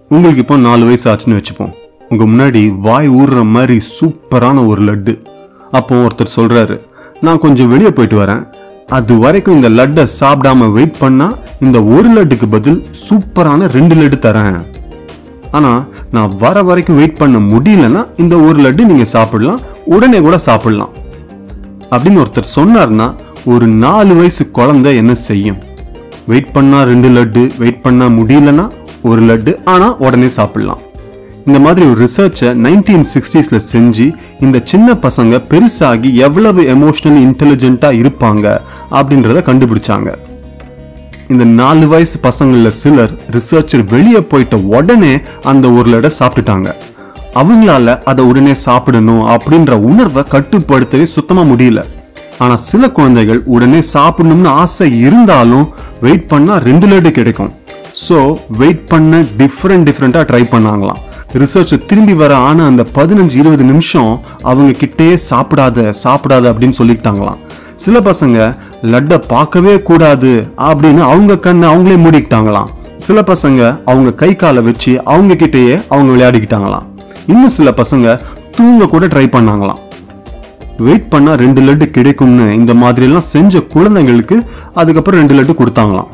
உங்களுக்கு இப்போ நாலு வயசு ஆச்சுன்னு வச்சுப்போம் உங்க முன்னாடி வாய் ஊறுற மாதிரி சூப்பரான ஒரு லட்டு அப்போ ஒருத்தர் சொல்றாரு நான் கொஞ்சம் வெளியே போயிட்டு வரேன் அது வரைக்கும் இந்த லட்டை சாப்பிடாம வெயிட் பண்ணா இந்த ஒரு லட்டுக்கு பதில் சூப்பரான ரெண்டு லட்டு தரேன் ஆனா நான் வர வரைக்கும் வெயிட் பண்ண முடியலன்னா இந்த ஒரு லட்டு நீங்க சாப்பிடலாம் உடனே கூட சாப்பிடலாம் அப்படின்னு ஒருத்தர் சொன்னார்னா ஒரு நாலு வயசு குழந்தை என்ன செய்யும் வெயிட் பண்ணா ரெண்டு லட்டு வெயிட் பண்ணா முடியலன்னா ஒரு லட்டு ஆனா உடனே சாப்பிடலாம் இந்த மாதிரி ஒரு ரிசர்ச்சை நைன்டீன் சிக்ஸ்டீஸ்ல செஞ்சு இந்த சின்ன பசங்க பெருசாகி எவ்வளவு எமோஷனலி இன்டெலிஜென்ட்டா இருப்பாங்க அப்படின்றத கண்டுபிடிச்சாங்க இந்த நாலு வயசு பசங்கள சிலர் ரிசர்ச்சர் வெளியே போயிட்ட உடனே அந்த ஒரு லடை சாப்பிட்டுட்டாங்க அவங்களால அதை உடனே சாப்பிடணும் அப்படின்ற உணர்வை கட்டுப்படுத்தவே சுத்தமா முடியல ஆனா சில குழந்தைகள் உடனே சாப்பிடணும்னு ஆசை இருந்தாலும் வெயிட் பண்ணா ரெண்டு லட்டு கிடைக்கும் ஸோ வெயிட் பண்ண டிஃப்ரெண்ட் டிஃப்ரெண்டா ட்ரை பண்ணாங்களாம் ரிசர்ச் திரும்பி வர ஆன அந்த பதினஞ்சு இருபது நிமிஷம் அவங்க கிட்டேயே சாப்பிடாத சாப்பிடாத அப்படின்னு சொல்லிக்கிட்டாங்களாம் சில பசங்க லட்டை பார்க்கவே கூடாது அப்படின்னு அவங்க கண்ணை அவங்களே மூடிக்கிட்டாங்களாம் சில பசங்க அவங்க கை காலை வச்சு அவங்க கிட்டேயே அவங்க விளையாடிக்கிட்டாங்களாம் இன்னும் சில பசங்க தூங்க கூட ட்ரை பண்ணாங்களாம் வெயிட் பண்ணா ரெண்டு லட்டு கிடைக்கும்னு இந்த மாதிரி எல்லாம் செஞ்ச குழந்தைங்களுக்கு அதுக்கப்புறம் ரெண்டு லட்டு கொடுத்தாங்களாம்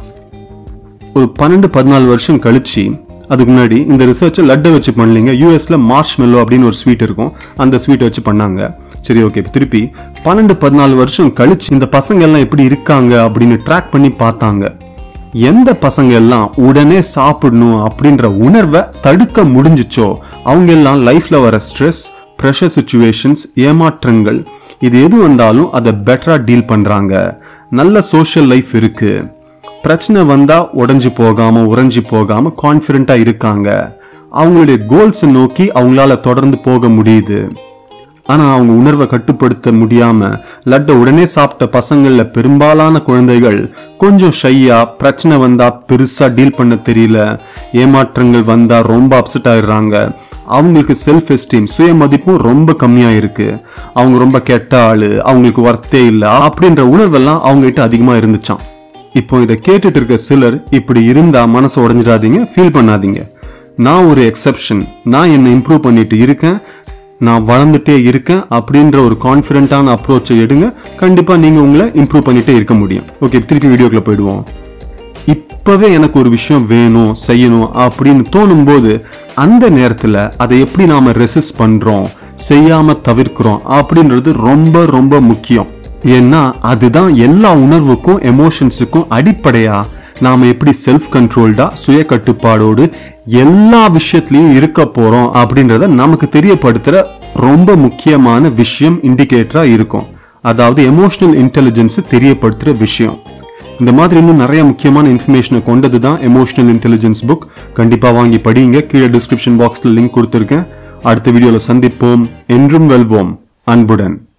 ஒரு பன்னெண்டு பதினாலு வருஷம் கழிச்சு அதுக்கு முன்னாடி இந்த ரிசர்ச்சை லட்டை வச்சு பண்ணலீங்க யூஎஸ்ல மார்ஷ் மெல்லோ அப்படின்னு ஒரு ஸ்வீட் இருக்கும் அந்த ஸ்வீட்டை வச்சு பண்ணாங்க சரி ஓகே திருப்பி பன்னெண்டு பதினாலு வருஷம் கழிச்சு இந்த பசங்க எல்லாம் எப்படி இருக்காங்க அப்படின்னு ட்ராக் பண்ணி பார்த்தாங்க எந்த பசங்க எல்லாம் உடனே சாப்பிடணும் அப்படின்ற உணர்வை தடுக்க முடிஞ்சுச்சோ அவங்க எல்லாம் லைஃப்ல வர ஸ்ட்ரெஸ் ப்ரெஷர் சுச்சுவேஷன்ஸ் ஏமாற்றங்கள் இது எது வந்தாலும் அதை பெட்டரா டீல் பண்றாங்க நல்ல சோஷியல் லைஃப் இருக்கு பிரச்சனை வந்தா உடைஞ்சு போகாம உறைஞ்சு போகாம கான்பிடண்டா இருக்காங்க அவங்களுடைய கோல்ஸை நோக்கி அவங்களால தொடர்ந்து போக முடியுது ஆனா அவங்க உணர்வை கட்டுப்படுத்த முடியாம லட்டை உடனே சாப்பிட்ட பசங்கள்ல பெரும்பாலான குழந்தைகள் கொஞ்சம் ஷையா பிரச்சனை வந்தா பெருசா டீல் பண்ண தெரியல ஏமாற்றங்கள் வந்தா ரொம்ப அப்செட் ஆயிடுறாங்க அவங்களுக்கு செல்ஃப் எஸ்டீம் சுய மதிப்பும் ரொம்ப கம்மியா இருக்கு அவங்க ரொம்ப கெட்ட ஆளு அவங்களுக்கு ஒர்த்தே இல்லை அப்படின்ற உணர்வெல்லாம் அவங்க கிட்ட அதிகமா இருந்துச்சாம் இப்போ இதை கேட்டுட்டு இருக்க சிலர் இப்படி இருந்தா மனசு உடைஞ்சிடாதீங்க ஃபீல் பண்ணாதீங்க நான் ஒரு எக்ஸெப்ஷன் நான் என்னை இம்ப்ரூவ் பண்ணிட்டு இருக்கேன் நான் வளர்ந்துட்டே இருக்கேன் அப்படின்ற ஒரு கான்ஃபிடென்ட்டான அப்ரோச்சை எடுங்க கண்டிப்பா நீங்க உங்களை இம்ப்ரூவ் பண்ணிட்டே இருக்க முடியும் ஓகே திருப்பி வீடியோக்குள்ள போயிடுவோம் இப்பவே எனக்கு ஒரு விஷயம் வேணும் செய்யணும் அப்படின்னு தோணும் போது அந்த நேரத்துல அதை எப்படி நாம ரெசிஸ்ட் பண்றோம் செய்யாம தவிர்க்கிறோம் அப்படின்றது ரொம்ப ரொம்ப முக்கியம் ஏன்னா அதுதான் எல்லா உணர்வுக்கும் எமோஷன்ஸுக்கும் அடிப்படையா நாம எப்படி செல்ஃப் கண்ட்ரோல்டா சுய கட்டுப்பாடோடு எல்லா விஷயத்திலையும் இருக்க போறோம் அப்படின்றத நமக்கு தெரியப்படுத்துற ரொம்ப முக்கியமான விஷயம் இண்டிகேட்டரா இருக்கும் அதாவது எமோஷனல் இன்டெலிஜென்ஸ் தெரியப்படுத்துற விஷயம் இந்த மாதிரி இன்னும் நிறைய முக்கியமான இன்ஃபர்மேஷனை கொண்டது தான் எமோஷனல் இன்டெலிஜென்ஸ் புக் கண்டிப்பா வாங்கி படிங்க கீழே டிஸ்கிரிப்ஷன் பாக்ஸ்ல லிங்க் கொடுத்துருக்கேன் அடுத்த வீடியோல சந்திப்போம் என்றும் வெல்வோம் அன்புடன்